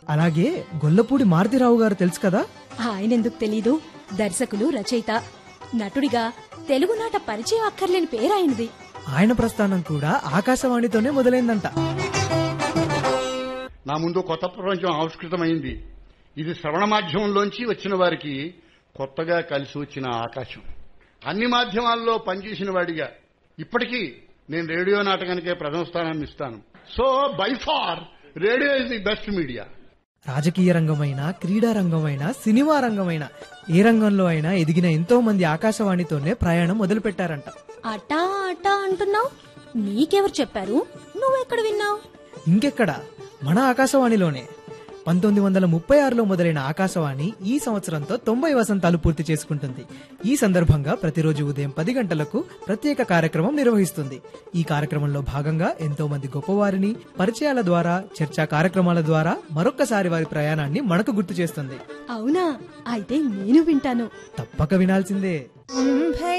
అలాగే గొల్లపూడి మారుతిరావు గారు తెలుసు కదా ఆయనెందుకు తెలీదు దర్శకులు రచయిత నటుడిగా తెలుగునాట పరిచయం అక్కర్లేని పేరాయనది ఆయన ప్రస్థానం కూడా ఆకాశవాణితోనే మొదలైందంట నా ముందు కొత్త ప్రపంచం ఆవిష్కృతమైంది ఇది శ్రవణ మాధ్యమంలోంచి వచ్చిన వారికి కొత్తగా కలిసి వచ్చిన ఆకాశం అన్ని మాధ్యమాల్లో పనిచేసిన వాడిగా ఇప్పటికీ నేను రేడియో నాటకానికే ప్రథమ స్థానాన్ని ఇస్తాను so by far radio is the best media రాజకీయ రంగమైనా క్రీడా రంగమైనా సినిమా రంగమైనా ఏ రంగంలో అయినా ఎదిగిన ఎంతో మంది ఆకాశవాణితోనే ప్రయాణం మొదలు పెట్టారంట అటా అటా అంటున్నావు నీకెవరు చెప్పారు నువ్వెక్కడ విన్నావు ఇంకెక్కడ మన ఆకాశవాణిలోనే పంతొమ్మిది వందల ముప్పై ఆరులో మొదలైన ఆకాశవాణి ఈ సంవత్సరంతో తొంభై వసంతాలు పూర్తి చేసుకుంటుంది ఈ సందర్భంగా ప్రతిరోజు ఉదయం పది గంటలకు ప్రత్యేక కార్యక్రమం నిర్వహిస్తుంది ఈ కార్యక్రమంలో భాగంగా ఎంతో మంది గొప్పవారిని పరిచయాల ద్వారా చర్చా కార్యక్రమాల ద్వారా మరొక్కసారి వారి ప్రయాణాన్ని మనకు గుర్తు చేస్తుంది అవునా అయితే నేను వింటాను తప్పక వినాల్సిందే మ్మ్, భై